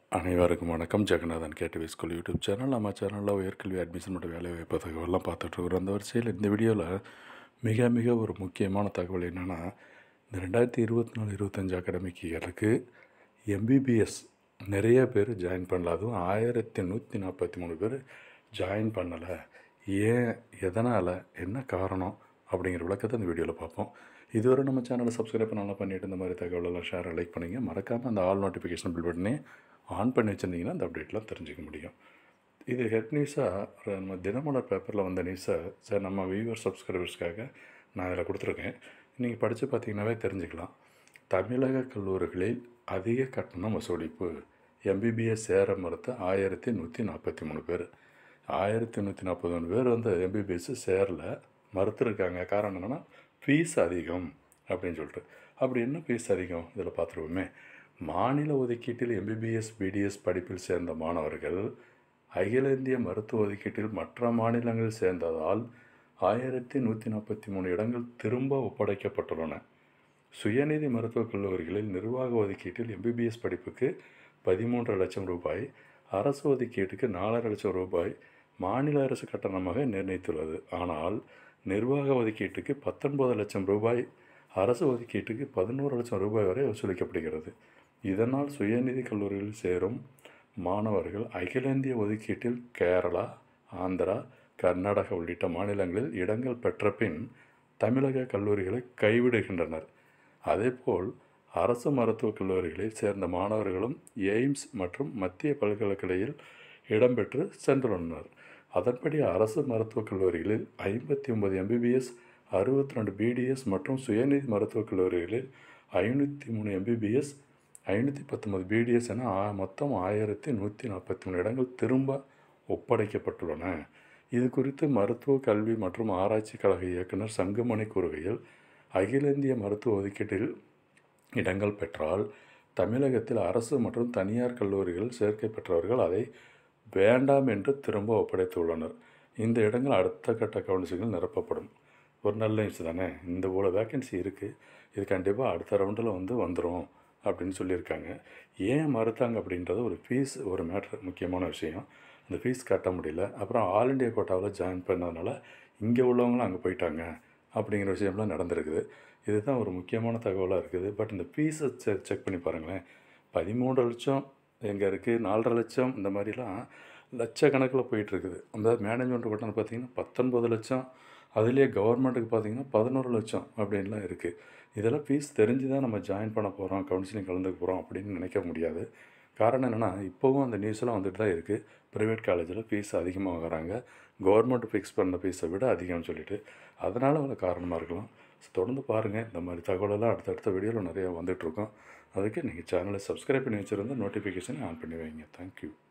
அனைவருக்கும் வணக்கம் Jeganathan KTV school YouTube channel நம்ம சேனலில் உயர்கல்வி அட்மிஷன் மற்றும் வேலை வாய்ப்பு தகவலாம் பார்த்துட்ருக்குறோம் அந்த வரிசையில் இந்த வீடியோவில் மிக மிக ஒரு முக்கியமான தகவல் என்னென்னா இந்த ரெண்டாயிரத்தி இருபத்தி நாலு இருபத்தஞ்சு அகாடமிக் இயருக்கு எம்பிபிஎஸ் நிறைய பேர் ஜாயின் பண்ணல அதுவும் ஆயிரத்தி நூற்றி நாற்பத்தி மூணு பேர் ஜாயின் பண்ணலை ஏன் எதனால் என்ன காரணம் அப்படிங்கிற விளக்கத்தை இந்த வீடியோவில் பார்ப்போம் இதுவரை நம்ம சேனலை சப்ஸ்கிரைப் பண்ணலாம் பண்ணிட்டு இந்த மாதிரி தகவலெல்லாம் ஷேர் லைக் பண்ணிங்க மறக்காமல் அந்த ஆல் நோட்டிஃபிகேஷன் பில் பட்டனே ஆன் பண்ணி வச்சுருந்தீங்கன்னா அந்த அப்டேட்லாம் தெரிஞ்சுக்க முடியும் இது ஹெட் நியூஸாக நம்ம தினமலர் பேப்பரில் வந்த நியூஸை சார் நம்ம வியூவர் சப்ஸ்கிரைபர்ஸ்க்காக நான் இதில் கொடுத்துருக்கேன் நீங்கள் படித்து பார்த்தீங்கன்னாவே தெரிஞ்சுக்கலாம் தமிழக கல்லூரிகளில் அதிக கட்டணம் வசூலிப்பு எம்பிபிஎஸ் சேர மறுத்த ஆயிரத்தி நூற்றி நாற்பத்தி மூணு பேர் ஆயிரத்தி நூற்றி நாற்பது மூணு பேர் வந்து எம்பிபிஎஸ் சேரல மறுத்துருக்காங்க காரணம் என்னென்னா ஃபீஸ் அதிகம் அப்படின்னு சொல்லிட்டு அப்படி என்ன ஃபீஸ் அதிகம் இதில் பார்த்துருவோமே மாநில ஒதுக்கீட்டில் எம்பிபிஎஸ் பிடிஎஸ் படிப்பில் சேர்ந்த மாணவர்கள் அகில இந்திய மருத்துவ ஒதுக்கீட்டில் மற்ற மாநிலங்களில் சேர்ந்ததால் ஆயிரத்தி நூற்றி நாற்பத்தி மூணு இடங்கள் திரும்ப ஒப்படைக்கப்பட்டுள்ளன சுயநிதி மருத்துவக் கல்லூரிகளில் நிர்வாக ஒதுக்கீட்டில் எம்பிபிஎஸ் படிப்புக்கு பதிமூன்றரை லட்சம் ரூபாய் அரசு ஒதுக்கீட்டுக்கு நாலரை லட்சம் ரூபாய் மாநில அரசு கட்டணமாக நிர்ணயித்துள்ளது ஆனால் நிர்வாக ஒதுக்கீட்டுக்கு பத்தொன்பது லட்சம் ரூபாய் அரசு ஒதுக்கீட்டுக்கு பதினோரு லட்சம் ரூபாய் வரை வசூலிக்கப்படுகிறது இதனால் சுயநிதி கல்லூரிகளில் சேரும் மாணவர்கள் அகில இந்திய ஒதுக்கீட்டில் கேரளா ஆந்திரா கர்நாடகா உள்ளிட்ட மாநிலங்களில் இடங்கள் பெற்ற பின் தமிழக கல்லூரிகளை கைவிடுகின்றனர் அதேபோல் அரசு மருத்துவக் கல்லூரிகளில் சேர்ந்த மாணவர்களும் எய்ம்ஸ் மற்றும் மத்திய பல்கலைக்கழகையில் இடம்பெற்று சென்றுள்ளனர் அதன்படி அரசு மருத்துவக் கல்லூரிகளில் ஐம்பத்தி ஒன்பது எம்பிபிஎஸ் அறுபத்தி ரெண்டு பிடிஎஸ் மற்றும் சுயநிதி மருத்துவக் கல்லூரிகளில் ஐநூற்றி மூணு எம்பிபிஎஸ் ஐநூற்றி பத்தொம்பது பிடிஎஸ் என ஆ- மொத்தம் ஆயிரத்தி நூற்றி நாற்பத்தி மூணு இடங்கள் திரும்ப ஒப்படைக்கப்பட்டுள்ளன இது குறித்து மருத்துவ கல்வி மற்றும் ஆராய்ச்சி கழக இயக்குனர் சங்குமணி கூறுகையில் அகில இந்திய மருத்துவ ஒதுக்கீட்டில் இடங்கள் பெற்றால் தமிழகத்தில் அரசு மற்றும் தனியார் கல்லூரிகள் சேர்க்கை பெற்றவர்கள் அதை வேண்டாம் என்று திரும்ப ஒப்படைத்துள்ளனர் இந்த இடங்கள் அடுத்த கட்ட கவுன்சிலில் நிரப்பப்படும் ஒரு நல்ல நியூஸ் தானே இந்த போல் வேக்கன்சி இருக்குது இது கண்டிப்பாக அடுத்த ரவுண்டில் வந்து வந்துடும் அப்படின்னு சொல்லியிருக்காங்க ஏன் மறுத்தாங்க அப்படின்றது ஒரு ஃபீஸ் ஒரு மேட்ரு முக்கியமான விஷயம் அந்த ஃபீஸ் கட்ட முடியல அப்புறம் ஆல் இண்டியா கோட்டாவில் ஜாயின் பண்ணதுனால இங்கே உள்ளவங்களும் அங்கே போயிட்டாங்க அப்படிங்கிற விஷயம்லாம் நடந்திருக்குது இதுதான் ஒரு முக்கியமான தகவலாக இருக்குது பட் இந்த ஃபீஸை செக் செக் பண்ணி பாருங்களேன் பதிமூன்று லட்சம் எங்கே இருக்குது நாலரை லட்சம் இந்த மாதிரிலாம் லட்சக்கணக்கில் போயிட்டுருக்குது அந்த மேனேஜ்மெண்ட் கட்டணம் பார்த்தீங்கன்னா பத்தொன்பது லட்சம் அதுலேயே கவர்மெண்ட்டுக்கு பார்த்தீங்கன்னா பதினோரு லட்சம் அப்படின்லாம் இருக்குது இதெல்லாம் ஃபீஸ் தெரிஞ்சு தான் நம்ம ஜாயின் பண்ண போகிறோம் கவுன்சிலிங் கலந்துக்க போகிறோம் அப்படின்னு நினைக்க முடியாது காரணம் என்னென்னா இப்போவும் அந்த நியூஸ்லாம் வந்துட்டு தான் இருக்குது ப்ரைவேட் காலேஜில் ஃபீஸ் அதிகமாக வாங்குறாங்க கவர்மெண்ட் ஃபிக்ஸ் பண்ண ஃபீஸை விட அதிகம்னு சொல்லிட்டு அதனால் அவங்க காரணமாக இருக்கலாம் ஸோ தொடர்ந்து பாருங்கள் இந்த மாதிரி தகவலெல்லாம் அடுத்தடுத்த வீடியோவில் நிறையா வந்துட்டுருக்கோம் அதுக்கு நீங்கள் சேனலை சப்ஸ்கிரைப் பண்ணி வச்சுருந்தா நோட்டிஃபிகேஷன் ஆன் பண்ணி வைங்க தேங்க்யூ